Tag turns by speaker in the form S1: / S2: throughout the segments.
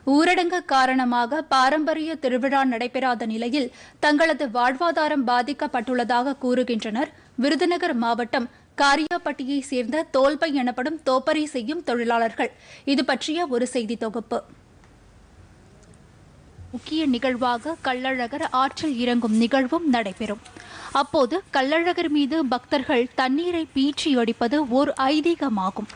S1: ஊரடங்கு காரணமாக பாரம்பரிய திருவிழா நடைபெறாத நிலையில் தங்களது வாழ்வாதாரம் பாதிக்கப்பட்டுள்ளதாக கூறுகின்றனர் விருதுநகர் மாவட்டம் காரியாப்பட்டியை சேர்ந்த தோல்பை எனப்படும் தோப்பரை செய்யும் தொழிலாளர்கள் இது பற்றிய ஒரு செய்தி தொகுப்பு முக்கிய நிகழ்வாக கள்ளழகர் ஆற்றில் இறங்கும் நிகழ்வும் நடைபெறும் அப்போது கள்ளழகர் மீது பக்தர்கள் தண்ணீரை பீச்சி அடிப்பது ஓர் ஐதீகமாகும்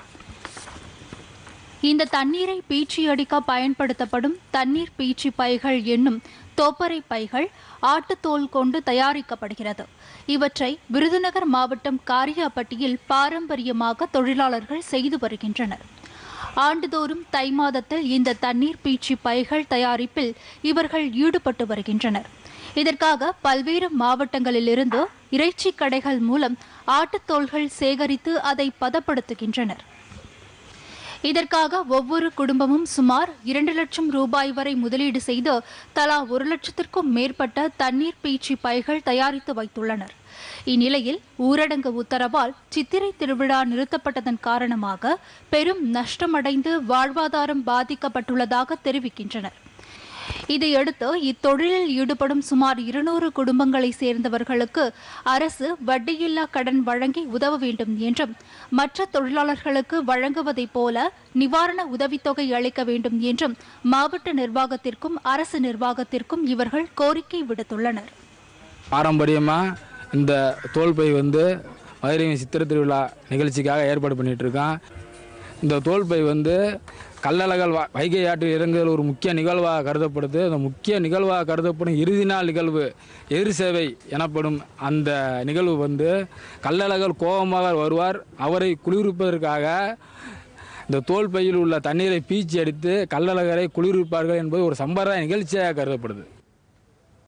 S1: இந்த தண்ணீரை பீச்சி அடிக்க பயன்படுத்தப்படும் தண்ணீர் பீச்சி பைகள் என்னும் தோப்பரை பைகள் ஆட்டுத்தோல் கொண்டு தயாரிக்கப்படுகிறது இவற்றை விருதுநகர் மாவட்டம் காரியாப்பட்டியில் பாரம்பரியமாக தொழிலாளர்கள் செய்து வருகின்றனர் ஆண்டுதோறும் தை மாதத்தில் இந்த தண்ணீர் பீச்சி பைகள் தயாரிப்பில் இவர்கள் ஈடுபட்டு வருகின்றனர் இதற்காக பல்வேறு மாவட்டங்களிலிருந்து இறைச்சி கடைகள் மூலம் ஆட்டுத்தோல்கள் சேகரித்து அதை பதப்படுத்துகின்றனர் இதற்காக ஒவ்வொரு குடும்பமும் சுமார் இரண்டு லட்சம் ரூபாய் வரை முதலீடு செய்து தலா ஒரு லட்சத்திற்கும் மேற்பட்ட தண்ணீர் பீச்சி பைகள் தயாரித்து வைத்துள்ளனர் இந்நிலையில் ஊரடங்கு உத்தரவால் சித்திரை திருவிழா நிறுத்தப்பட்டதன் காரணமாக பெரும் நஷ்டமடைந்து வாழ்வாதாரம் பாதிக்கப்பட்டுள்ளதாக தெரிவிக்கின்றனர் இதையடுத்து இத்தொழிலில் ஈடுபடும் சுமார் இருநூறு குடும்பங்களை சேர்ந்தவர்களுக்கு அரசு வட்டியில்லா கடன் வழங்கி உதவ வேண்டும் என்றும் மற்ற தொழிலாளர்களுக்கு வழங்குவதைப் போல நிவாரண உதவித்தொகை அளிக்க வேண்டும் என்றும் மாவட்ட நிர்வாகத்திற்கும் அரசு நிர்வாகத்திற்கும் இவர்கள் கோரிக்கை விடுத்துள்ளனர்
S2: பாரம்பரியமாக இந்த தோல்பை வந்து மதுரை சித்திரை திருவிழா நிகழ்ச்சிக்காக ஏற்பாடு பண்ணிட்டு இருக்கான் இந்த தோல்பை வந்து கல்லழகல் வ- வைகை ஆற்றில் இறங்குதல் ஒரு முக்கிய நிகழ்வாக கருதப்படுது அந்த முக்கிய நிகழ்வாக கருதப்படும் இறுதி நாள் நிகழ்வு எதிர் சேவை எனப்படும் அந்த நிகழ்வு வந்து கல்லழகல் கோபமாக வருவார் அவரை குளிர்விப்பதற்காக இந்த தோல் பையில் உள்ள தண்ணீரை பீச்சி அடித்து கல்லழகரை குளிர்விப்பார்கள் என்பது ஒரு சம்பிரதாய நிகழ்ச்சியாக கருதப்படுது